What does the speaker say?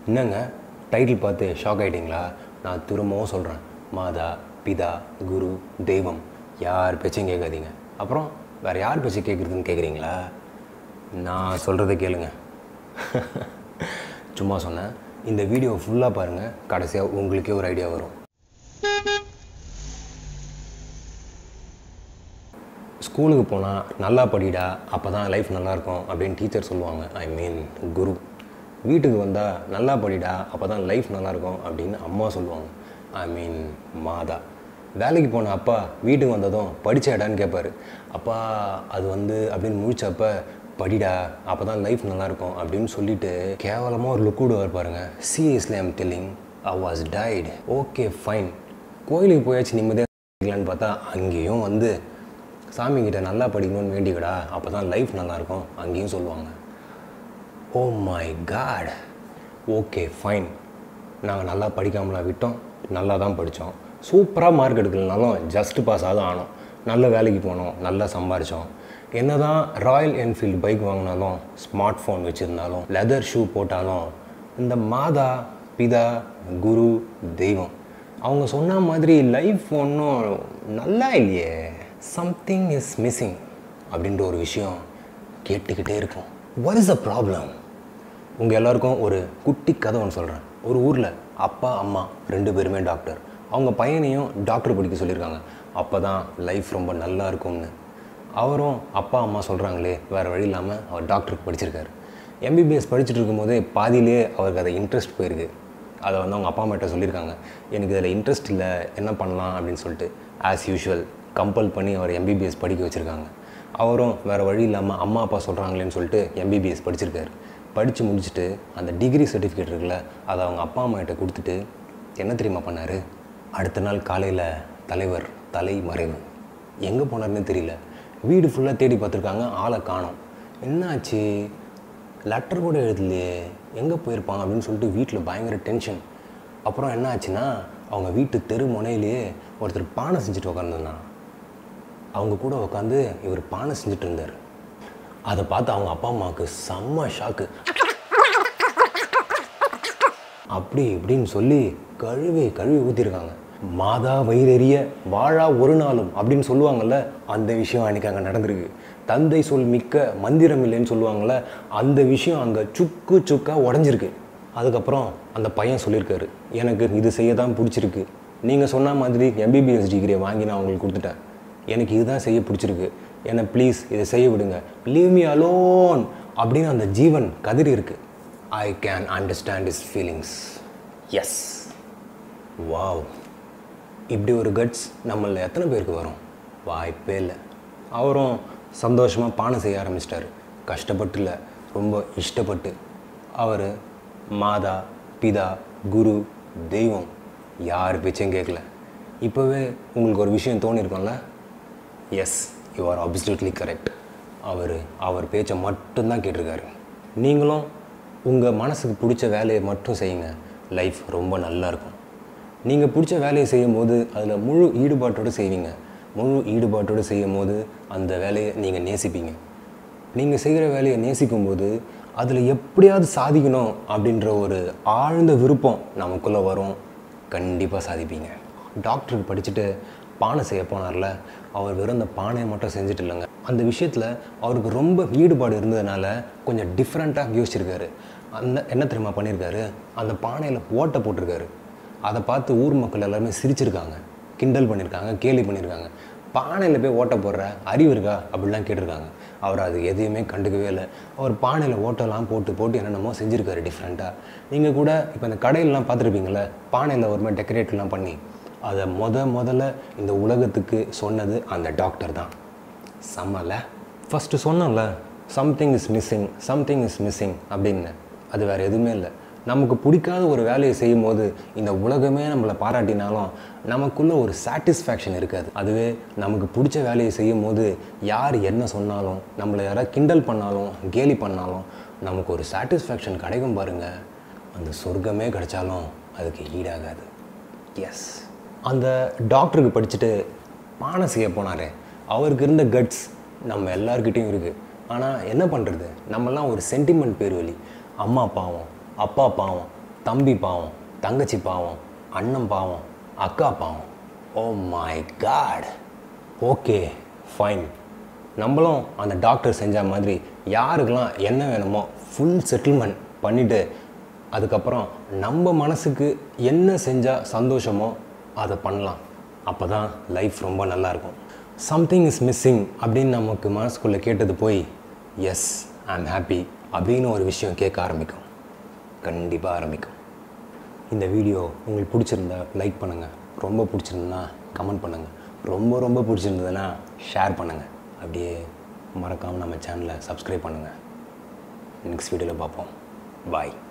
என்னங்க டைட்டில் பார்த்து ஷாக் ஆகிட்டீங்களா நான் திரும்பவும் சொல்கிறேன் மாதா பிதா குரு தெய்வம் யார் பேச்சையும் கேட்காதீங்க அப்புறம் வேறு யார் பேச்சு கேட்குறதுன்னு கேட்குறீங்களா நான் சொல்கிறத கேளுங்க சும்மா சொன்னேன் இந்த வீடியோ ஃபுல்லாக பாருங்கள் கடைசியாக உங்களுக்கே ஒரு ஐடியா வரும் ஸ்கூலுக்கு போனால் நல்லா படிடா அப்போ தான் லைஃப் நல்லாயிருக்கும் அப்படின்னு டீச்சர் சொல்லுவாங்க ஐ மீன் குரு வீட்டுக்கு வந்தால் நல்லா படிடா அப்போ தான் லைஃப் நல்லாயிருக்கும் அப்படின்னு அம்மா சொல்லுவாங்க ஐ மீன் மாதா வேலைக்கு போன அப்பா வீட்டுக்கு வந்ததும் படிச்சாடான்னு கேட்பாரு அப்பா அது வந்து அப்படின்னு முழிச்சப்ப படிடா அப்போ தான் லைஃப் நல்லாயிருக்கும் அப்படின்னு சொல்லிட்டு கேவலமாக ஒரு லுக் விடுவார் பாருங்க seriously I'm telling I was tight okay fine கோயிலுக்கு போயாச்சு நிம்மதியாக இருக்கலான்னு பார்த்தா அங்கேயும் வந்து சாமிக்கிட்ட நல்லா படிக்கணும்னு வேண்டிக்கடா அப்போ தான் லைஃப் நல்லாயிருக்கும் அங்கேயும் சொல்லுவாங்க oh my God okay fine நாங்கள் நல்லா படிக்காமலா விட்டோம் நல்லா தான் படித்தோம் சூப்பராக மார்க் எடுக்கலனாலும் ஜஸ்ட் பாஸ் ஆகும் ஆனோம் நல்ல வேலைக்கு போனோம் நல்லா சம்பாரித்தோம் என்ன தான் ராயல் என்ஃபீல்டு பைக் வாங்கினாலும் ஸ்மார்ட் ஃபோன் வச்சுருந்தாலும் லெதர் ஷூ போட்டாலும் இந்த மாதா பிதா குரு தெய்வம் அவங்க சொன்ன மாதிரி லைஃப் ஒன்றும் நல்லா இல்லையே சம்திங் இஸ் மிஸ்ஸிங் அப்படின்ற ஒரு விஷயம் கேட்டுக்கிட்டே இருக்கும் வாட் இஸ் அ ப்ராப்ளம் உங்கள் எல்லாருக்கும் ஒரு குட்டி கதை ஒன்று சொல்கிறேன் ஒரு ஊரில் அப்பா அம்மா ரெண்டு பேருமே டாக்டர் அவங்க பையனையும் டாக்டர் படிக்க சொல்லியிருக்காங்க அப்போ தான் லைஃப் ரொம்ப நல்லா இருக்கும்னு அவரும் அப்பா அம்மா சொல்கிறாங்களே வேறு வழி இல்லாமல் அவர் டாக்டருக்கு படிச்சிருக்காரு எம்பிபிஎஸ் படிச்சுட்டு இருக்கும்போதே பாதியிலே அவருக்கு அதை இன்ட்ரெஸ்ட் போயிருக்கு அதை வந்து அவங்க அப்பா அம்மாட்ட சொல்லியிருக்காங்க எனக்கு இதில் இன்ட்ரெஸ்ட் இல்லை என்ன பண்ணலாம் அப்படின்னு சொல்லிட்டு ஆஸ் யூஷுவல் கம்பல் பண்ணி அவர் எம்பிபிஎஸ் படிக்க வச்சுருக்காங்க அவரும் வேறு வழி இல்லாமல் அம்மா அப்பா சொல்கிறாங்களேன்னு சொல்லிட்டு எம்பிபிஎஸ் படிச்சிருக்காரு படித்து முடிச்சுட்டு அந்த டிகிரி சர்டிஃபிகேட் இருக்குல்ல அதை அவங்க அப்பா அம்மா கிட்ட கொடுத்துட்டு என்ன தெரியுமா பண்ணார் அடுத்த நாள் காலையில் தலைவர் தலை மறைவு எங்கே போனார்னே தெரியல வீடு ஃபுல்லாக தேடி பார்த்துருக்காங்க ஆளை காணோம் என்னாச்சு லெட்டர் கூட எழுதலையே எங்கே போயிருப்பாங்க அப்படின்னு சொல்லிட்டு வீட்டில் பயங்கர டென்ஷன் அப்புறம் என்ன ஆச்சுன்னா அவங்க வீட்டு தெரு முனையிலேயே ஒருத்தர் பானை செஞ்சுட்டு உட்காந்துருந்தான் அவங்க கூட உட்காந்து இவர் பானை செஞ்சுட்டு இருந்தார் அதை பார்த்து அவங்க அப்பா அம்மாவுக்கு செம்ம ஷாக்கு அப்படி இப்படின்னு சொல்லி கழுவி கழுவி ஊற்றிருக்காங்க மாதா வயிறெறிய வாழா ஒரு நாளும் அப்படின்னு சொல்லுவாங்கல்ல அந்த விஷயம் அன்றைக்கி அங்கே நடந்திருக்கு தந்தை சொல் மிக்க மந்திரம் இல்லைன்னு சொல்லுவாங்கள்ல அந்த விஷயம் அங்கே சுக்கு சுக்காக உடஞ்சிருக்கு அதுக்கப்புறம் அந்த பையன் சொல்லியிருக்காரு எனக்கு இது செய்ய தான் பிடிச்சிருக்கு நீங்கள் சொன்ன மாதிரி எம்பிபிஎஸ் டிகிரியை வாங்கி நான் உங்களுக்கு கொடுத்துட்டேன் எனக்கு இதுதான் செய்ய பிடிச்சிருக்கு என்னை ப்ளீஸ் இதை செய்ய விடுங்க லீவ் மீ அலோன் அப்படின்னு அந்த ஜீவன் கதறி இருக்கு I can understand is feelings yes wow இப்படி ஒரு கட்ஸ் நம்மள எத்தனை பேருக்கு வரும் வாய்ப்பே இல்லை அவரும் சந்தோஷமாக பானை செய்ய ஆரம்பிச்சிட்டாரு கஷ்டப்பட்டு இல்லை ரொம்ப இஷ்டப்பட்டு அவர் மாதா பிதா குரு தெய்வம் யார் பேச்சையும் கேட்கல இப்போவே உங்களுக்கு ஒரு விஷயம் தோணியிருக்கோம்ல yes you are absolutely correct அவர் அவர் பேச்சை மட்டும்தான் கேட்டிருக்காரு நீங்களும் உங்கள் மனசுக்கு பிடிச்ச வேலையை மட்டும் செய்யுங்க லைஃப் ரொம்ப நல்லா இருக்கும் நீங்கள் பிடிச்ச வேலையை செய்யும் போது அதில் முழு ஈடுபாட்டோடு செய்வீங்க முழு ஈடுபாட்டோடு செய்யும் போது அந்த வேலையை நீங்கள் நேசிப்பீங்க நீங்கள் செய்கிற வேலையை நேசிக்கும் போது அதில் எப்படியாவது சாதிக்கணும் அப்படின்ற ஒரு ஆழ்ந்த விருப்பம் நமக்குள்ளே வரும் கண்டிப்பாக சாதிப்பீங்க டாக்டருக்கு படிச்சுட்டு பானை செய்ய போனார்ல அவர் வெறும் அந்த பானையை மட்டும் செஞ்சுட்டு இல்லைங்க அந்த விஷயத்தில் அவருக்கு ரொம்ப ஈடுபாடு இருந்ததுனால கொஞ்சம் டிஃப்ரெண்ட்டாக யோசிச்சிருக்காரு அந்த என்ன தெரியுமா பண்ணியிருக்காரு அந்த பானையில் ஓட்டை போட்டிருக்காரு அதை பார்த்து ஊர் மக்கள் எல்லாருமே சிரிச்சிருக்காங்க கிண்டல் பண்ணியிருக்காங்க கேலி பண்ணியிருக்காங்க பானையில் போய் ஓட்ட போடுற அறிவு இருக்கா அப்படிலாம் கேட்டிருக்காங்க அவர் அது எதையுமே கண்டுக்கவே இல்லை அவர் பானையில் ஓட்டெல்லாம் போட்டு போட்டு என்னென்னமோ செஞ்சுருக்காரு டிஃப்ரெண்ட்டாக நீங்கள் கூட இப்போ இந்த கடையிலலாம் பார்த்துருப்பீங்களே பானையில் ஒரு மாதிரி டெக்கரேட்லாம் பண்ணி அதை முத முதல்ல இந்த உலகத்துக்கு சொன்னது அந்த டாக்டர் தான் செம்மல ஃபஸ்ட்டு சொன்னோம்ல something is missing something is missing அப்படின்னு அது வேறு எதுவுமே இல்லை நமக்கு பிடிக்காத ஒரு வேலையை செய்யும் போது இந்த உலகமே நம்மளை பாராட்டினாலும் நமக்குள்ளே ஒரு சாட்டிஸ்ஃபேக்ஷன் இருக்காது அதுவே நமக்கு பிடிச்ச வேலையை செய்யும் போது யார் என்ன சொன்னாலும் நம்மளை யாராவது கிண்டல் பண்ணாலும் கேலி பண்ணாலும் நமக்கு ஒரு சாட்டிஸ்ஃபேக்ஷன் கிடைக்கும் பாருங்கள் அந்த சொர்க்கமே கிடைச்சாலும் அதுக்கு ஈடாகாது எஸ் அந்த டாக்டருக்கு படிச்சுட்டு பானை செய்ய போனார் அவருக்கு இருந்த கட்ஸ் நம்ம எல்லார்கிட்டேயும் இருக்குது ஆனால் என்ன பண்ணுறது நம்மலாம் ஒரு சென்டிமெண்ட் பேர் வழி அம்மா பாவம் அப்பா பாவம் தம்பி பாவம் தங்கச்சி பாவம் அண்ணன் பாவம் அக்கா பாவம் oh my God okay fine நம்மளும் அந்த டாக்டர் செஞ்ச மாதிரி யாருக்கெல்லாம் என்ன வேணுமோ ஃபுல் செட்டில்மெண்ட் பண்ணிவிட்டு அதுக்கப்புறம் நம்ம மனசுக்கு என்ன செஞ்சால் சந்தோஷமோ அதை பண்ணலாம் அப்போ தான் லைஃப் ரொம்ப நல்லாயிருக்கும் சம்திங் இஸ் மிஸ்ஸிங் அப்படின்னு நமக்கு மனசுக்குள்ளே கேட்டது போய் எஸ் ஐ ஆம் ஹாப்பி அப்படின்னு ஒரு விஷயம் கேட்க ஆரம்பிக்கும் கண்டிப்பாக ஆரம்பிக்கும் இந்த வீடியோ உங்களுக்கு பிடிச்சிருந்தா லைக் பண்ணுங்கள் ரொம்ப பிடிச்சிருந்ததுன்னா கமெண்ட் பண்ணுங்கள் ரொம்ப ரொம்ப பிடிச்சிருந்ததுன்னா ஷேர் பண்ணுங்கள் அப்படியே மறக்காமல் நம்ம சேனலை சப்ஸ்கிரைப் பண்ணுங்கள் நெக்ஸ்ட் வீடியோவில் பார்ப்போம் பாய்